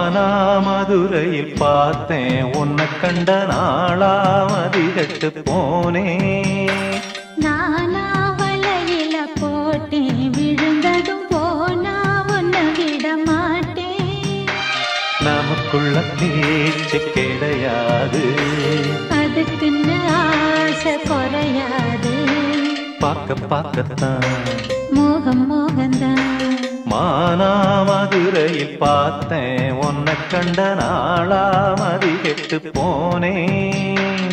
மானாமதுரையில் பார்த்தேன் உன்னை கண்ட நாளாமதி கட்டு போனேன் நானா வலையில போட்டேன் விழுந்ததும் போனா உன்னை விட மாட்டேன் நமக்குள்ள பேச்சு கிடையாது அதுக்குன்னு ஆசை குறையாது பார்க்க பார்க்கத்தான் மோகம் மோகந்தான் மானாமதுரையில் பார்த்தேன் உன்னை கண்ட நாளாமதி கெட்டு போனேன்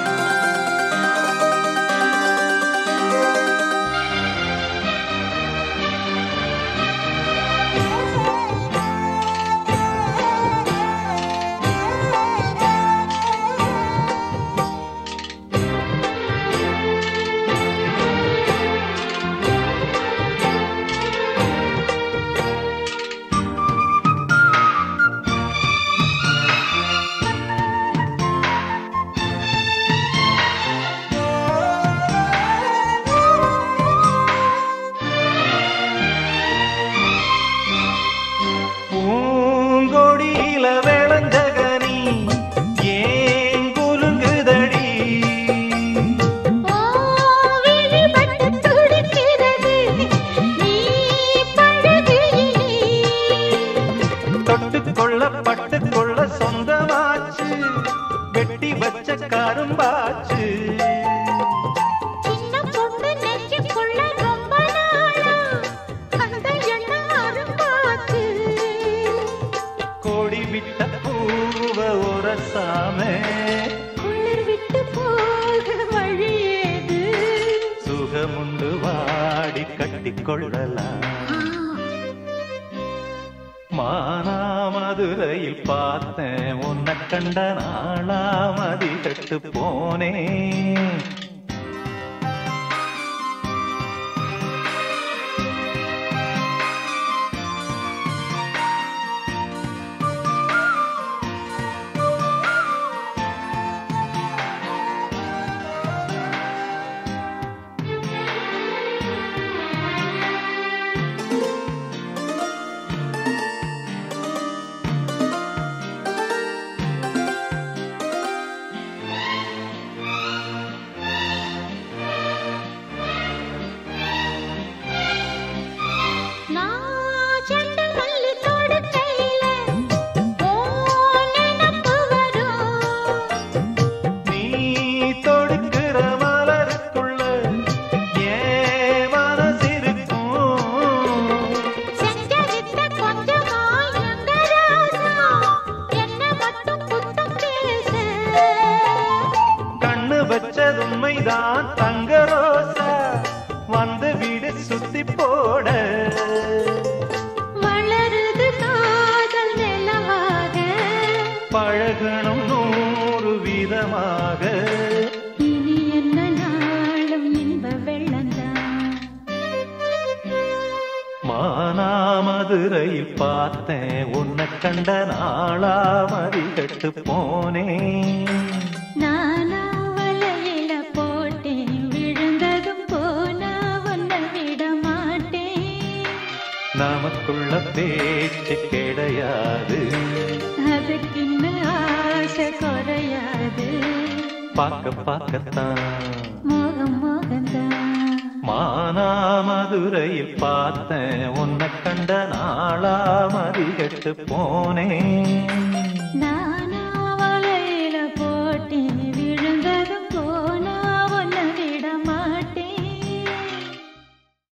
பூங்கொடியில விளைஞ்சகனி ஏன் குலுங்குதடி ஓ விழிபட்டு துடிக்கிறது நீ பழகுயிலே தொட்டுக்கொள்ள பட்டுக்கொள்ள சொந்தமாச்சு வெட்டி வச்ச கரும்பாச்சு சின்ன பொண்ணு நெஞ்சுக்குள்ள ரொம்ப நாளா அந்த எண்ணம் அரும்பாச்சு கோடி விட்ட பூவ உரசாம குளிர் விட்டு போக வழியேது சுகமுண்டு வாடி கட்டிக்கொள்ளலாம் மானாமதுரையில் பார்த்தேன் உன்னை கண்ட நாளாமதி கட்டு போனேன் நான் செண்டு மல்லி தொடுக்கையில ஓ நினப்பு வரும் நீ தொடுக்கிற மலருக்குள்ள ஏன் மனசிருக்கும் செஞ்ச வித்த கொஞ்சமா எங்க ராசா என்ன மட்டும் குத்தம் பேச கண்ணு வச்சது உண்மைதான் தங்க ரோசா வந்து வீடு சுத்தி போட வளருது காதல் நிலவாக பழகணும் நூறு விதமாக இனி என்ன நாளும் இன்ப வெள்ளந்தான் மானாமதுரையில் பார்த்தேன் உன்னை கண்ட நாளாமதி கட்டு போனேன் நானா வலையில போட்டேன் விழுந்ததும் போனா உன்னை விட மாட்டேன் நமக்குள்ள பேச்சு கிடையாது அதுக்கு இன்னும் ஆசை குறையாது பார்க்க பார்க்கத்தான் மோகம் மோகந்தான் மானாமதுரையில் பார்த்தேன் உன்னை கண்ட நாளாமதி கட்டு போனேன்